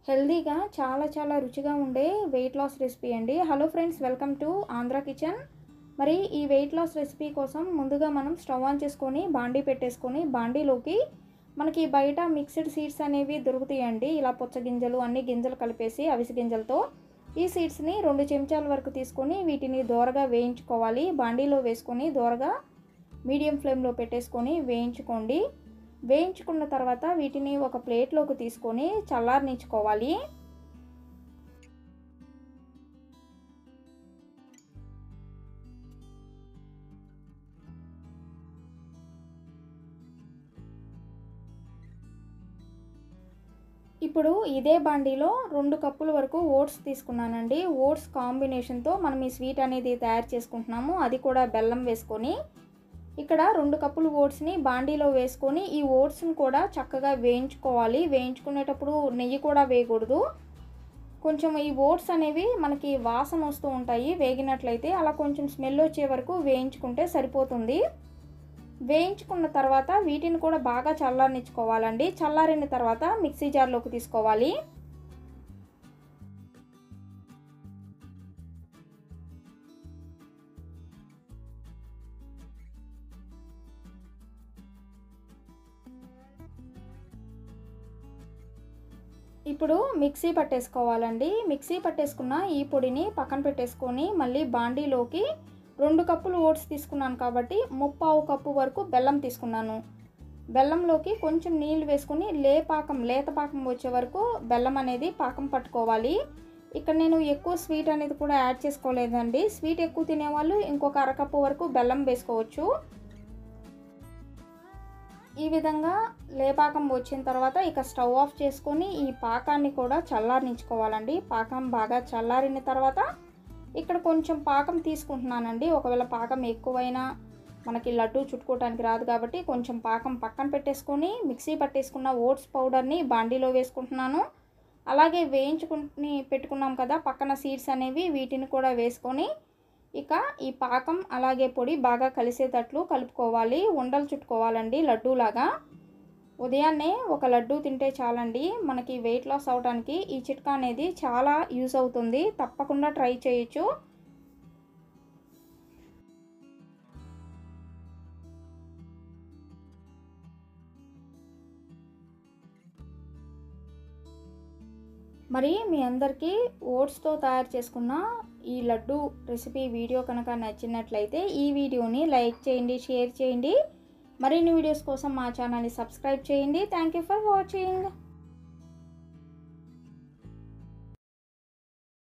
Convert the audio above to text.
హెల్దీగా చాలా చాలా రుచిగా ఉండే వెయిట్ లాస్ రెసిపీ అండి hello friends welcome to Andhra kitchen మరి ఈ వెయిట్ లాస్ రెసిపీ కోసం ముందుగా మనం స్టవ్ ఆన్ చేసుకొని బాండీ పెట్టేసుకొని బాండీలోకి మనకి బయట మిక్స్డ్ సీడ్స్ అనేవి దొరుకుతాయండి ఇలా పుచ్చ గింజలు అన్ని గింజలు కలిపేసి అవిసి గింజలతో ఈ సీడ్స్ని రెండు చెంచాల వరకు తీసుకొని వీటిని దోరగా వేయించుకోవాలి బాండీలో వేసుకొని దోరగా మీడియం ఫ్లేమ్లో పెట్టేసుకొని వేయించుకోండి వేయించుకున్న తర్వాత వీటిని ఒక ప్లేట్లోకి తీసుకొని చల్లారనిచ్చుకోవాలి ఇప్పుడు ఇదే బాండీలో రెండు కప్పుల వరకు ఓట్స్ తీసుకున్నానండి ఓట్స్ కాంబినేషన్తో మనం ఈ స్వీట్ అనేది తయారు చేసుకుంటున్నాము అది కూడా బెల్లం వేసుకొని ఇక్కడ రెండు కప్పులు ఓట్స్ని బాండీలో వేసుకొని ఈ ఓట్స్ని కూడా చక్కగా వేయించుకోవాలి వేయించుకునేటప్పుడు నెయ్యి కూడా వేయకూడదు కొంచెం ఈ ఓట్స్ అనేవి మనకి వాసన వస్తూ ఉంటాయి వేగినట్లయితే అలా కొంచెం స్మెల్ వచ్చే వరకు వేయించుకుంటే సరిపోతుంది వేయించుకున్న తర్వాత వీటిని కూడా బాగా చల్లారనిచ్చుకోవాలండి చల్లారిన తర్వాత మిక్సీ జార్లోకి తీసుకోవాలి ఇప్పుడు మిక్సీ పట్టేసుకోవాలండి మిక్సీ పట్టేసుకున్న ఈ పొడిని పక్కన పెట్టేసుకొని మళ్ళీ బాండీలోకి రెండు కప్పులు ఓట్స్ తీసుకున్నాను కాబట్టి ముప్పావు కప్పు వరకు బెల్లం తీసుకున్నాను బెల్లంలోకి కొంచెం నీళ్ళు వేసుకొని లే పాకం లేత పాకం వచ్చే వరకు బెల్లం అనేది పాకం పట్టుకోవాలి ఇక్కడ నేను ఎక్కువ స్వీట్ అనేది కూడా యాడ్ చేసుకోలేదండి స్వీట్ ఎక్కువ తినేవాళ్ళు ఇంకొక అరకప్పు వరకు బెల్లం వేసుకోవచ్చు ఈ విధంగా లేపాకం వచ్చిన తర్వాత ఇక స్టవ్ ఆఫ్ చేసుకొని ఈ పాకాన్ని కూడా చల్లారనిచ్చుకోవాలండి పాకం బాగా చల్లారిన తర్వాత ఇక్కడ కొంచెం పాకం తీసుకుంటున్నానండి ఒకవేళ పాకం ఎక్కువైనా మనకి లడ్డు చుట్టుకోవడానికి రాదు కాబట్టి కొంచెం పాకం పక్కన పెట్టేసుకొని మిక్సీ పట్టేసుకున్న ఓట్స్ పౌడర్ని బాండీలో వేసుకుంటున్నాను అలాగే వేయించుకుని పెట్టుకున్నాం కదా పక్కన సీడ్స్ అనేవి వీటిని కూడా వేసుకొని ఇక ఈ పాకం అలాగే పొడి బాగా కలిసేటట్లు కలుపుకోవాలి ఉండలు చుట్టుకోవాలండి లడ్డూలాగా ఉదయాన్నే ఒక లడ్డు తింటే చాలండి మనకి వెయిట్ లాస్ అవడానికి ఈ చిట్కా అనేది చాలా యూస్ అవుతుంది తప్పకుండా ట్రై చేయొచ్చు మరి మీ అందరికీ ఓట్స్తో తయారు చేసుకున్న ఈ లడ్డు రెసిపీ వీడియో కనుక నచ్చినట్లయితే ఈ వీడియోని లైక్ చేయండి షేర్ చేయండి మరిన్ని వీడియోస్ కోసం మా ఛానల్ని సబ్స్క్రైబ్ చేయండి థ్యాంక్ యూ ఫర్ వాచింగ్